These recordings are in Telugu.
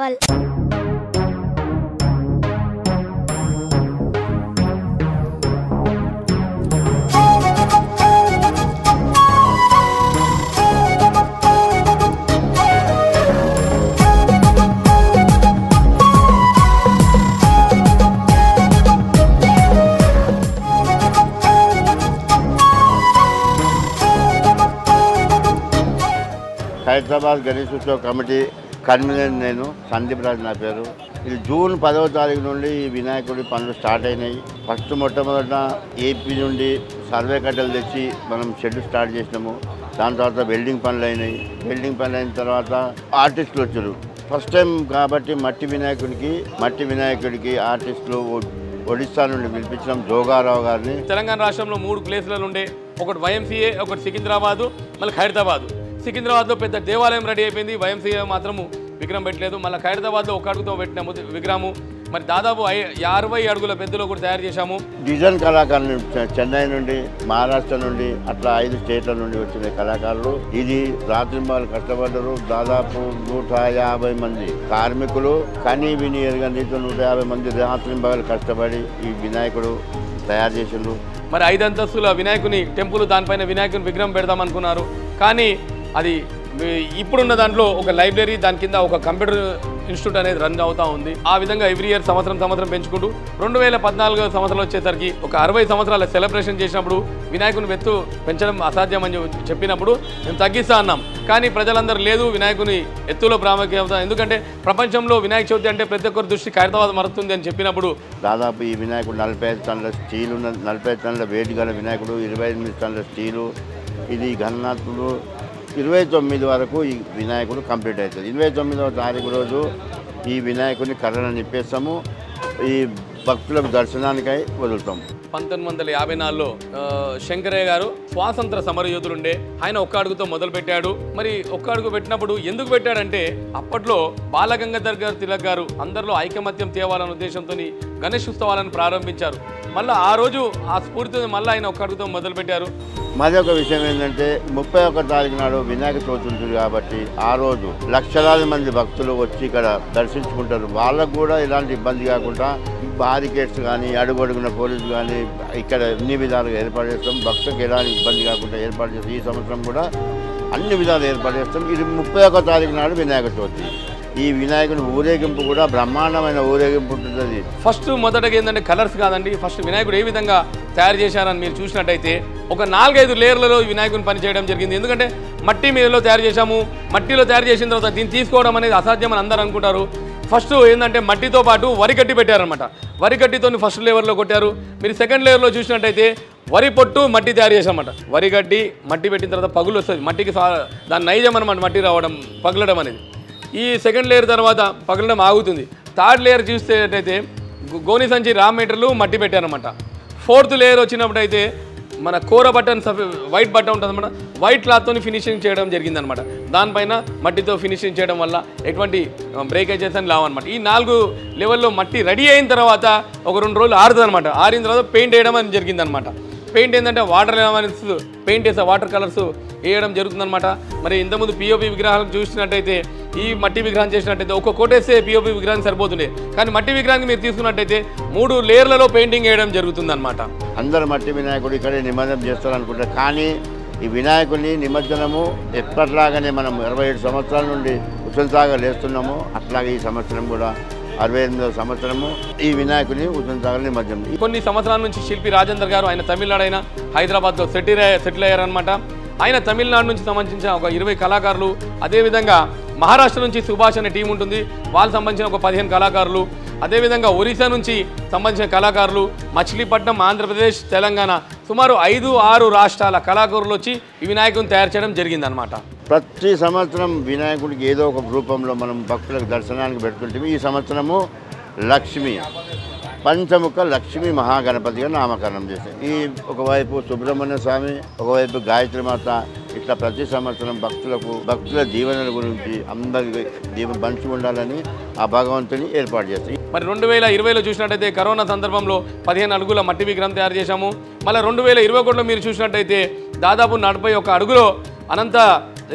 రావాలి హైదరాబాద్ గణేష్ ఉత్సవ కమిటీ కన్వీనర్ నేను సందీప్ రాజ్ నా పేరు ఇది జూన్ పదవ తారీఖు నుండి ఈ వినాయకుడి పనులు స్టార్ట్ అయినాయి ఫస్ట్ మొట్టమొదట ఏపీ నుండి సర్వే కట్టలు తెచ్చి మనం షెడ్ స్టార్ట్ చేసినాము దాని తర్వాత వెల్డింగ్ పనులు అయినాయి వెల్డింగ్ పనులు అయిన తర్వాత ఆర్టిస్టులు వచ్చారు ఫస్ట్ టైం కాబట్టి మట్టి వినాయకుడికి మట్టి వినాయకుడికి ఆర్టిస్టులు ఒ- ఒడిస్సా నుండి పిలిపించినాం జోగారావు గారిని తెలంగాణ రాష్ట్రంలో మూడు ప్లేసులలో ఉండే ఒకటి వైఎంసీఏ ఒకటి సికింద్రాబాదు మళ్ళీ ఖైరతాబాద్ సికింద్రాబాద్లో పెద్ద దేవాలయం రెడీ అయిపోయింది వైఎంసీఏ మాత్రము విగ్రహం పెట్టలేదు మళ్ళీ ఖైరతాబాద్లో ఒక అడుగుతో పెట్టినాము విగ్రహము మరి దాదాపు ఐ- అరవై అడుగుల పెద్దలో కూడా తయారు చేశాము డిజైన్ కళాకారులు చె- చెన్నై నుండి మహారాష్ట్ర నుండి అట్లా ఐదు స్టేట్ల నుండి వచ్చిన కళాకారులు ఇది రాత్రింబాలు కష్టపడ్డారు దాదాపు నూట యాభై మంది కార్మికులు కనీ విని ఎరగనీతో నూట యాభై మంది రాత్రింబాలు కష్టపడి ఈ వినాయకుడు తయారు చేసిండ్రు మరి ఐదు అంతస్తుల వినాయకుని టెంపుల్ దానిపైన వినాయకుని విగ్రహం పెడదాం అనుకున్నారు కానీ అది వి- ఇప్పుడున్న దాంట్లో ఒక లైబ్రరీ దాని కింద ఒక కంప్యూటర్ ఇన్స్టిట్యూట్ అనేది రన్ అవుతా ఉంది ఆ విధంగా ఎవ్రీ ఇయర్ సంవత్సరం సంవత్సరం పెంచుకుంటూ రెండు వేల పద్నాలుగో సంవత్సరం వచ్చేసరికి ఒక అరవై సంవత్సరాల సెలబ్రేషన్ చేసినప్పుడు వినాయకుని వెత్తు పెంచడం అసాధ్యం అని చెప్పి- చెప్పినప్పుడు మేము తగ్గిస్తా అన్నాం కానీ ప్రజలందరూ లేదు వినాయకుని ఎత్తులో ప్రాముఖ్యత ఎందుకంటే ప్రపంచంలో వినాయక చవితి అంటే ప్రతి ఒక్కరి దృష్టి ఖైరతాబాద్ మరుతుంది అని చెప్పినప్పుడు దాదాపు ఈ వినాయకుడు నలభై ఐదు టన్నుల స్టీల్ ఉన్న నలభై ఐదు టన్నుల వెయిట్ గల వినాయకుడు ఇరవై ఎనిమిది టన్నుల స్టీలు ఇది గణనాథుడు ఇరవై తొమ్మిది వరకు ఈ వినాయకుడు కంప్లీట్ అవుతుంది ఇరవై తొమ్మిదవ తారీఖు రోజు ఈ వినాయకుడిని కర్రను నిప్పేస్తాము ఈ భక్తులకు దర్శనానికై వదులుతాం పంతొమ్మిది వందల యాభై నాలుగులో ఆ, శంకరయ్య గారు స్వాతంత్ర సమరయోధులుండే ఆయన ఒక్క అడుగుతో మొదలు పెట్టాడు మరి ఒక్క అడుగు పెట్టినప్పుడు ఎందుకు పెట్టాడంటే అప్పట్లో బాలగంగాధర్ గారు తిలక్ గారు అందరిలో ఐకమత్యం తేవాలనే ఉద్దేశంతో గణేష్ ఉత్సవాలను ప్రారంభించారు మళ్ళీ ఆ రోజు ఆ స్ఫూర్తితో మళ్ళీ ఆయన ఒక్క అడుగుతో మొదలు పెట్టారు మరి ఒక విషయం ఏంటంటే ముప్పై ఒక్క తారీఖు నాడు వినాయక చవితి ఉంటుంది కాబట్టి ఆ రోజు లక్షలాది మంది భక్తులు వచ్చి ఇక్కడ దర్శించుకుంటారు వాళ్ళకు కూడా ఎలాంటి ఇబ్బంది కాకుండా బారికేడ్స్ కానీ అడుగడుగున పోలీసు కానీ ఇక్కడ అన్ని విధాలుగా ఏర్పాటు చేస్తాం భక్తులకు ఎలాంటి ఇబ్బంది కాకుండా ఏర్పాటు చేస్తాం ఈ సంవత్సరం కూడా అన్ని విధాలు ఏర్పాటు చేస్తాం ఇది ముప్పై ఒక్క తారీఖు నాడు వినాయక చవితి ఈ వినాయకుని ఊరేగింపు కూడా బ్రహ్మాండమైన ఊరేగింపు ఉంటుంది ఫస్ట్ మొదటగా ఏంటంటే కలర్స్ కాదండి ఫస్ట్ వినాయకుడు ఏ విధంగా తయారు చేశారని మీరు చూసినట్టయితే ఒక నాలుగైదు లేయర్లలో ఈ వినాయకుని పని చేయడం జరిగింది ఎందుకంటే మట్టి మీదలో తయారు చేశాము మట్టిలో తయారు చేసిన తర్వాత దీన్ని తీసుకోవడం అనేది అసాధ్యం అని అందరూ అనుకుంటారు ఫస్ట్ ఏంటంటే మట్టితో పాటు వరి కట్టి పెట్టారనమాట వరి కట్టితో ఫస్ట్ లేవర్లో కొట్టారు మీరు సెకండ్ లేయర్లో చూసినట్టయితే వరి పొట్టు మట్టి తయారు చేసామన్నమాట వరి గడ్డి మట్టి పెట్టిన తర్వాత పగులు వస్తుంది మట్టికి సా- దాని నైజం అనమాట మట్టి రావడం పగలడం అనేది ఈ సెకండ్ లేయర్ తర్వాత పగలడం ఆగుతుంది థర్డ్ లేయర్ చూసేటైతే గో- గోని సంచి రా మీటర్లు మట్టి పెట్టారనమాట ఫోర్త్ లేయర్ వచ్చినప్పుడు అయితే మన కూర బటన్ సఫ- వైట్ బటన్ ఉంటుంది అనమాట వైట్ క్లాత్తో ఫినిషింగ్ చేయడం జరిగిందనమాట దానిపైన మట్టితో ఫినిషింగ్ చేయడం వల్ల ఎటువంటి బ్రేకేజెస్ అని లావన్నమాట ఈ నాలుగు లెవెల్లో మట్టి రెడీ అయిన తర్వాత ఒక రెండు రోజులు ఆరుతుంది అనమాట ఆరిన తర్వాత పెయింట్ వేయడం అని జరిగిందనమాట పెయింట్ ఏంటంటే వాటర్ ఎలమెంట్స్ పెయింట్ వేసే వాటర్ కలర్స్ వేయడం జరుగుతుందన్నమాట మరి ఇంతకుముందు పిఓపి విగ్రహాలకు చూసినట్టయితే ఈ మట్టి విగ్రహం చేసినట్టయితే ఒక కోటేస్తే పిఓపి విగ్రహానికి సరిపోతుండే కానీ మట్టి విగ్రహానికి మీరు తీసుకున్నట్టయితే మూడు లేయర్లలో పెయింటింగ్ వేయడం జరుగుతుందన్నమాట అందరు మట్టి వినాయకుడు ఇక్కడే నిమజ్జనం చేస్తారు అనుకుంటారు కానీ ఈ వినాయకుడిని నిమజ్జనము ఎప్పట్లాగానే మనం ఇరవై ఏడు సంవత్సరాల నుండి ఉసంసాగర్ లేస్తున్నాము అట్లాగే ఈ సంవత్సరం కూడా అరవై ఎనిమిదవ సంవత్సరము ఈ వినాయకుని ఉసంసాగర్ నిమజ్జనం కొన్ని సంవత్సరాల నుంచి శిల్పి రాజేందర్ గారు ఆయన తమిళనాడు అయినా హైదరాబాద్లో సెటిల్ సెటిల్ అయ్యారనమాట ఆయన తమిళనాడు నుంచి సంబంధించిన ఒక ఇరవై కళాకారులు అదేవిధంగా మహారాష్ట్ర నుంచి సుభాష్ అనే టీం ఉంటుంది వాళ్ళకి సంబంధించిన ఒక పదిహేను కళాకారులు అదేవిధంగా ఒరిస్సా నుంచి సంబంధించిన కళాకారులు మచిలీపట్నం ఆంధ్రప్రదేశ్ తెలంగాణ సుమారు ఐదు ఆరు రాష్ట్రాల కళాకారులు వచ్చి ఈ వినాయకుని తయారు చేయడం జరిగిందనమాట ప్రతి సంవత్సరం వినాయకుడికి ఏదో ఒక రూపంలో మనం భక్తులకు దర్శనానికి పెడుతుంటే ఈ సంవత్సరము లక్ష్మి పంచముఖ లక్ష్మీ మహాగణపతిగా నామకరణం చేశారు ఈ ఒకవైపు సుబ్రహ్మణ్య స్వామి ఒకవైపు గాయత్రి మాత ఇట్లా ప్రతి సంవత్సరం భక్తులకు భక్తుల జీవనాల గురించి అందరికి దీపం పంచి ఉండాలని ఆ భగవంతుని ఏర్పాటు చేస్తాయి మరి రెండు వేల ఇరవైలో చూసినట్టయితే కరోనా సందర్భంలో పదిహేను అడుగుల మట్టి విగ్రహం తయారు చేశాము మళ్ళీ రెండు వేల ఇరవై ఒకటిలో మీరు చూసినట్టయితే దాదాపు నలభై ఒక అడుగులో అనంత ఇది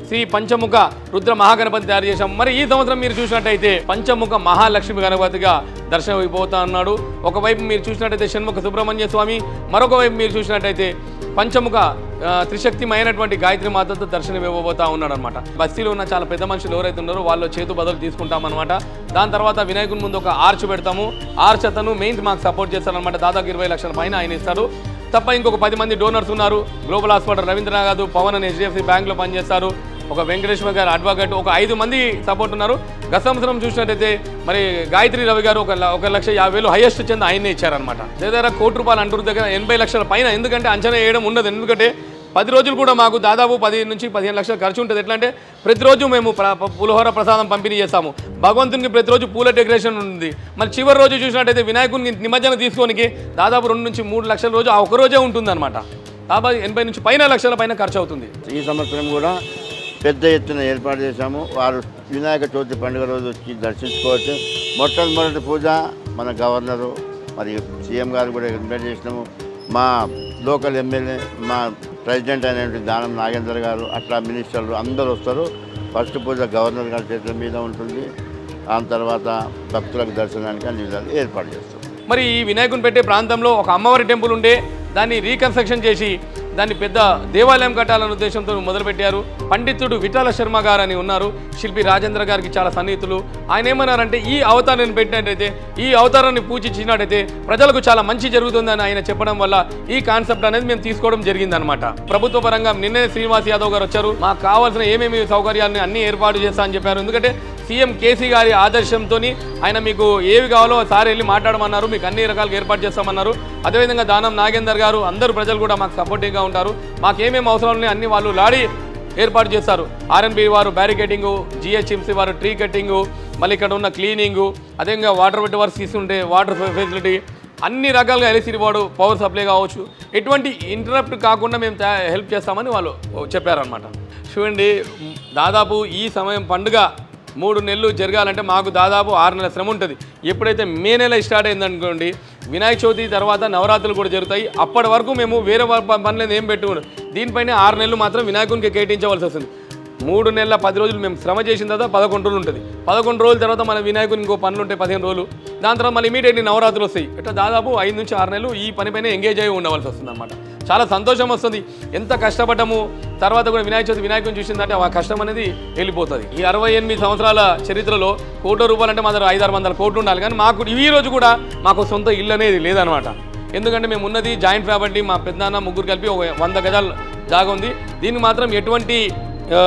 శ్రీ పంచముఖ రుద్ర మహాగణపతి తయారు చేశాం మరి ఈ సంవత్సరం మీరు చూసినట్టయితే పంచముఖ మహాలక్ష్మి గణపతిగా దర్శనం అయిపోతా ఉన్నాడు ఒకవైపు మీరు చూసినట్టయితే షణ్ముఖ సుబ్రహ్మణ్య స్వామి మరొక వైపు మీరు చూసినట్టయితే పంచముఖ ఆ, త్రిశక్తిమైనటువంటి గాయత్రి మాతతో దర్శనం ఇవ్వబోతా ఉన్నాడు అనమాట బస్తీలో ఉన్న చాలా పెద్ద మనుషులు ఎవరైతే ఉన్నారో వాళ్ళు చేతు బదులు తీసుకుంటాం అనమాట దాని తర్వాత వినాయకుని ముందు ఒక ఆర్చ్ పెడతాము ఆర్చ్ అతను మెయిన్ మాకు సపోర్ట్ చేస్తారనమాట దాదాపు ఇరవై లక్షల పైన ఆయన ఇస్తారు తప్ప ఇంకొక పది మంది డోనర్స్ ఉన్నారు గ్లోబల్ హాస్పిటల్ రవీంద్రనాథ్ పవన్ అని హెచ్డిఎఫ్సి బ్యాంక్లో పనిచేస్తారు ఒక వెంకటేశ్వర గారు అడ్వకేట్ ఒక ఐదు మంది సపోర్ట్ ఉన్నారు గత సంవత్సరం చూసినట్టయితే మరి గాయత్రి రవి గారు ఒక ల- ఒక లక్ష యాభై వేలు హైయెస్ట్ చెంది ఆయనే ఇచ్చారనమాట దగ్గర కోటి రూపాయలు అంటారు దగ్గర ఎనభై లక్షల పైన ఎందుకంటే అంచనా వేయడం ఉండదు ఎందుకంటే పది రోజులు కూడా మాకు దాదాపు పది నుంచి పదిహేను లక్షల ఖర్చు ఉంటుంది ఎట్లా అంటే ప్రతిరోజు మేము ప్ర- ప- పులిహోర ప్రసాదం పంపిణీ చేస్తాము భగవంతునికి ప్రతిరోజు పూల డెకరేషన్ ఉంది మరి చివరి రోజు చూసినట్టయితే వినాయకునికి నిమజ్జనం తీసుకోనికి దాదాపు రెండు నుంచి మూడు లక్షల రోజు ఆ ఒక రోజే ఉంటుందన్నమాట దాదాపు ఎనభై నుంచి పైన లక్షల పైన ఖర్చు అవుతుంది ఈ సంవత్సరం కూడా పెద్ద ఎత్తున ఏర్పాటు చేశాము వారు వినాయక చవితి పండుగ రోజు వచ్చి దర్శించుకోవచ్చు మొట్టమొదటి పూజ మన గవర్నరు మరియు సీఎం గారు కూడా ఇన్వైట్ చేసినాము మా లోకల్ ఎమ్మెల్యే మా ప్రెసిడెంట్ అయినటువంటి దానం నాగేందర్ గారు అట్లా మినిస్టర్లు అందరూ వస్తారు ఫస్ట్ పూజ గవర్నర్ గారి చేతుల మీద ఉంటుంది దాని తర్వాత భక్తులకు దర్శనానికి అన్ని విధాలు ఏర్పాటు చేస్తాం మరి ఈ వినాయకుని పెట్టే ప్రాంతంలో ఒక అమ్మవారి టెంపుల్ ఉండే దాన్ని రీకన్స్ట్రక్షన్ చేసి దాన్ని పెద్ద దేవాలయం కట్టాలనే ఉద్దేశంతో మొదలుపెట్టారు పండితుడు విఠల శర్మ గారు అని ఉన్నారు శిల్పి రాజేంద్ర గారికి చాలా సన్నిహితులు ఆయన ఏమన్నారంటే ఈ అవతారాన్ని పెట్టినట్టయితే ఈ అవతారాన్ని పూజించినట్టయితే ప్రజలకు చాలా మంచి జరుగుతుందని ఆయన చెప్పడం వల్ల ఈ కాన్సెప్ట్ అనేది మేము తీసుకోవడం జరిగిందనమాట ప్రభుత్వ పరంగా నిన్నే శ్రీనివాస్ యాదవ్ గారు వచ్చారు మాకు కావాల్సిన ఏమేమి సౌకర్యాలను అన్ని ఏర్పాటు చేస్తా అని చెప్పారు ఎందుకంటే సీఎం కేసీ గారి ఆదర్శంతో ఆయన మీకు ఏవి కావాలో సార్ వెళ్ళి మాట్లాడమన్నారు మీకు అన్ని రకాలుగా ఏర్పాటు చేస్తామన్నారు అదేవిధంగా దానం నాగేందర్ గారు అందరూ ప్రజలు కూడా మాకు సపోర్టివ్గా ఉంటారు మాకు ఏమేమి అవసరాలు ఉన్నాయి అన్ని వాళ్ళు లాడి ఏర్పాటు చేస్తారు ఆర్ఎన్బి వారు బ్యారికేటింగు జిహెచ్ఎంసీ వారు ట్రీ కట్టింగు మళ్ళీ ఇక్కడ ఉన్న క్లీనింగు అదేవిధంగా వాటర్ పెట్టి వర్క్స్ తీసుకుంటే వాటర్ ఫెసిలిటీ అన్ని రకాలుగా ఎలక్ట్రిసిటీ వాడు పవర్ సప్లై కావచ్చు ఎటువంటి ఇంటరప్ట్ కాకుండా మేము తయా- హెల్ప్ చేస్తామని వాళ్ళు చెప్పారనమాట చూడండి దాదాపు ఈ సమయం పండుగ మూడు నెలలు జరగాలంటే మాకు దాదాపు ఆరు నెలల శ్రమ ఉంటుంది ఎప్పుడైతే మే నెల స్టార్ట్ అయిందనుకోండి వినాయక చవితి తర్వాత నవరాత్రులు కూడా జరుగుతాయి అప్పటి వరకు మేము వేరే ప- పనులు ఏం పెట్టుకోండి దీనిపైన ఆరు నెలలు మాత్రం వినాయకునికి కేటాయించవలసి వస్తుంది మూడు నెలల పది రోజులు మేము శ్రమ చేసిన తర్వాత పదకొండు రోజులు ఉంటుంది పదకొండు రోజుల తర్వాత మన వినాయకుని ఇంకో పనులు ఉంటాయి పదిహేను రోజులు దాని తర్వాత మళ్ళీ ఇమీడియట్లీ నవరాత్రులు వస్తాయి ఇట్లా దాదాపు ఐదు నుంచి ఆరు నెలలు ఈ పనిపైన ఎంగేజ్ అయి ఉండవలసి వస్తుంది అనమాట చాలా సంతోషం వస్తుంది ఎంత కష్టపడ్డము తర్వాత కూడా వినాయక చవితి వినాయకుని చూసిందంటే ఆ కష్టం అనేది వెళ్ళిపోతుంది ఈ అరవై ఎనిమిది సంవత్సరాల చరిత్రలో కోటి రూపాయలు అంటే మా దగ్గర ఐదారు వందల కోట్లు ఉండాలి కానీ మాకు ఈ రోజు కూడా మాకు సొంత ఇల్లు అనేది లేదనమాట ఎందుకంటే మేము ఉన్నది జాయింట్ ఫ్యామిలీ మా పెద్దనాన్న ముగ్గురు కలిపి ఒక వంద గజాలు జాగా ఉంది దీనికి మాత్రం ఎటువంటి ఆ,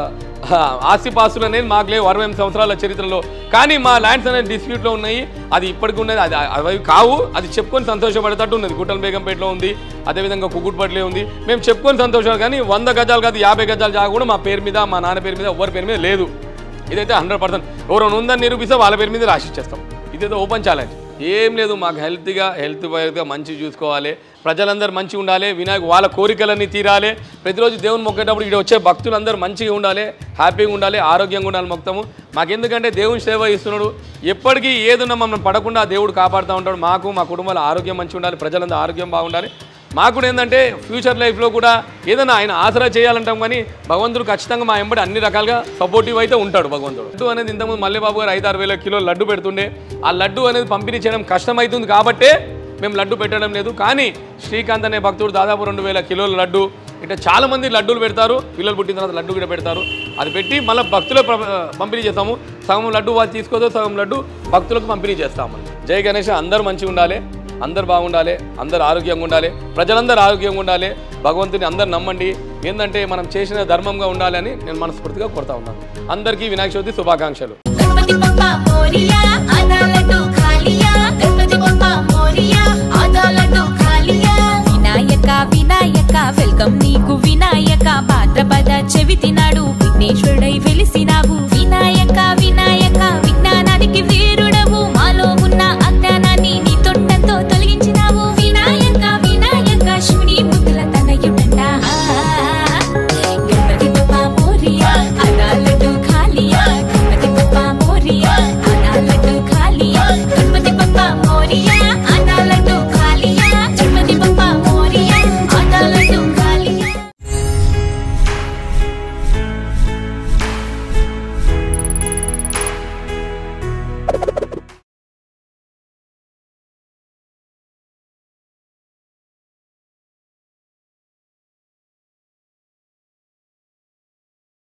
ఆస్తిపాస్తులు అనేది మాకు లేవు అరవై ఎనిమిది సంవత్సరాల చరిత్రలో కానీ మా ల్యాండ్స్ అనేది డిస్ప్యూట్లో ఉన్నాయి అది ఇప్పటికి ఉన్నది అది అవి కావు అది చెప్పుకొని సంతోషపడేటట్టు ఉన్నది గుట్టల బేగంపేటలో ఉంది అదేవిధంగా కుకుట్పట్లే ఉంది మేము చెప్పుకొని సంతోషం కానీ వంద గజాలు కాదు యాభై గజాలు జాగా కూడా మా పేరు మీద మా నాన్న పేరు మీద ఎవరి పేరు మీద లేదు ఇదైతే హండ్రెడ్ పర్సెంట్ ఎవరైనా ఉందని నిరూపిస్తే వాళ్ళ పేరు మీద రాసిచ్చేస్తాం ఇదైతే ఓపెన్ ఛాలెంజ్ ఏం లేదు మాకు హెల్త్గా హెల్త్ వైజ్గా మంచి చూసుకోవాలి ప్రజలందరూ మంచిగా ఉండాలి వినాయక వాళ్ళ కోరికలన్నీ తీరాలి ప్రతిరోజు దేవుని మొక్కేటప్పుడు ఇక్కడ వచ్చే భక్తులందరూ మంచిగా ఉండాలి హ్యాపీగా ఉండాలి ఆరోగ్యంగా ఉండాలి మొత్తము మాకెందుకంటే దేవుని సేవ ఇస్తున్నాడు ఎప్పటికీ ఏదున్నా మమ్మల్ని పడకుండా ఆ దేవుడు కాపాడుతూ ఉంటాడు మాకు మా కుటుంబాల ఆరోగ్యం మంచిగా ఉండాలి ప్రజలందరూ ఆరోగ్యం బాగుండాలి మాకు కూడా ఏంటంటే ఫ్యూచర్ లైఫ్లో కూడా ఏదైనా ఆయన ఆసరా చేయాలంటాం కానీ భగవంతుడు ఖచ్చితంగా మా ఎంబడి అన్ని రకాలుగా సపోర్టివ్ అయితే ఉంటాడు భగవంతుడు లడ్డు అనేది ఇంతకుముందు మల్లెబాబు గారు ఐదు ఆరు వేల కిలో లడ్డు పెడుతుండే ఆ లడ్డు అనేది పంపిణీ చేయడం కష్టమవుతుంది కాబట్టే మేము లడ్డు పెట్టడం లేదు కానీ శ్రీకాంత్ అనే భక్తుడు దాదాపు రెండు వేల కిలోల లడ్డు ఇట్లా చాలా మంది లడ్డూలు పెడతారు పిల్లలు పుట్టిన తర్వాత లడ్డు కూడా పెడతారు అది పెట్టి మళ్ళీ భక్తులకు ప్ర- పంపిణీ చేస్తాము సగం లడ్డు వాళ్ళు తీసుకోదో సగం లడ్డు భక్తులకు పంపిణీ చేస్తాము జై గణేష్ అందరూ మంచిగా ఉండాలి అందరు బాగుండాలి అందరు ఆరోగ్యంగా ఉండాలి ప్రజలందరూ ఆరోగ్యంగా ఉండాలి భగవంతుని అందరు నమ్మండి ఏంటంటే మనం చేసిన ధర్మంగా ఉండాలి అని నేను మనస్ఫూర్తిగా కోరుతా ఉన్నాను అందరికీ వినాయక చవితి శుభాకాంక్షలు గణపతి బప్పా మోరియా